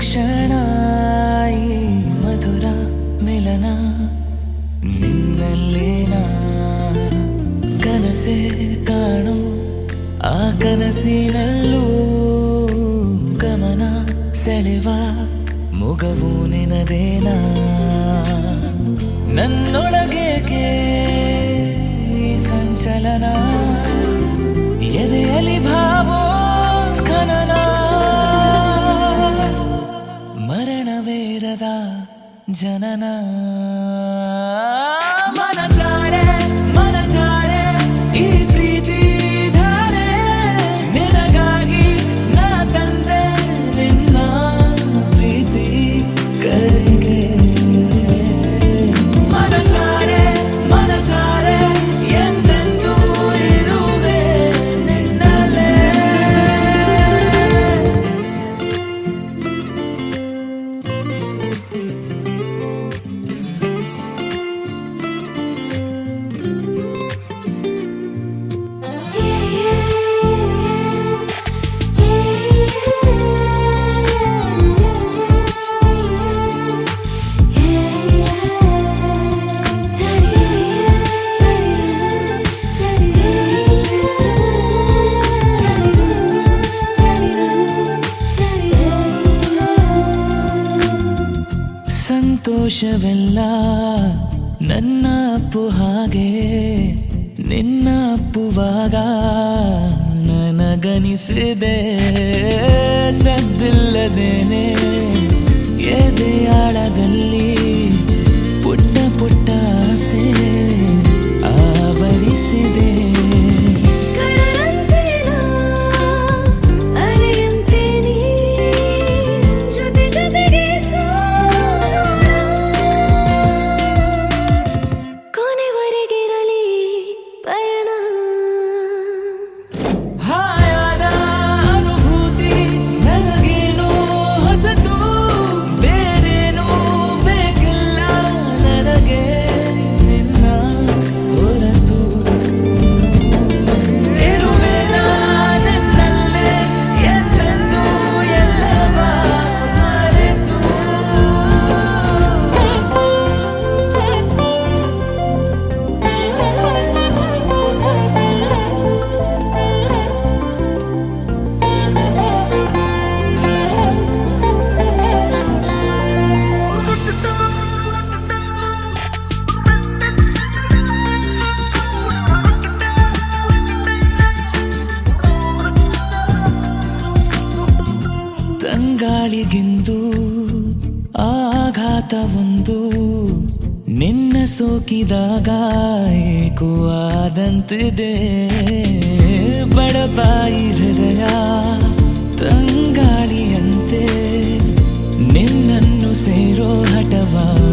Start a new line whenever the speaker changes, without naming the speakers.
ಕ್ಷಣ ಈ ಮಧುರ ಮಿಲನ ನಿನ್ನಲ್ಲೇನ ಕನಸೆ ಕಾಣು ಆ ಕನಸಿನಲ್ಲೂ ಗಮನ ಸೆಳೆವ ಮುಗವು ನಿನದೇನಾ ನನ್ನೊಳಗೇಕೆ ಈ ಸಂಚಲನ ಎದೆಯಲಿ ಭಾವೋತ್ಖನನ ಮರಣವೇರದ ಜನನ ಮನಸಾರೆ ಮನಸಾರೆ ಈ ಪ್ರೀತಿ ಧಾರೆ ನಿನಗಾಗಿ ನಾ ತಂದೆ ನಿನ್ನ ಪ್ರೀತಿ ಕೈಗೆ ಮನಸಾರೆ ಮನಸಾರೆ ಎಂದೆಂದೂ ಇರುವೆ ನಿನ್ನಲ್ಲೇ ಸಂತೋಷವೆಲ್ಲ ನನ್ನ ಅಪ್ಪು ಹಾಗೆ ನಿನ್ನ ಅಪ್ಪುವಾಗ ನನಗನಿಸಿದೆ ಸದ್ದಿಲ್ಲದೇನೆ ಎದೆಯಾಳದಲ್ಲಿ ಪುಟ್ಟ ಪುಟ್ಟ ಆಸೆ ಆವರಿಸಿದೆ
ಕೊನೆವರೆಗಿರಲಿ ಪಯಣ
ಹಾಯಾದ ಅನುಭೂತಿ ನನಗೇನು ಹೊಸತು ಬೇರೇನು ಬೇಕಿಲ್ಲ ನನಗೆ ನಿನ್ನ ಹೊರತು ಇರುವೆ ನಿನ್ನಲ್ಲೇ ಎಂದೆಂದೂ ಎಲ್ಲವ ಮರೆತು ತಂಗಾಳಿಗಿಂದು ಆಘಾತವೊಂದು ನಿನ್ನ ಸೋಕಿದಾಗ ಏಕೋ ಆದಂತಿದೆ ಬಡಪಾಯಿ ಹೃದಯ ತಂಗಾಳಿಯಂತೆ ನಿನ್ನನ್ನು ಸೇರೋ ಹಠವ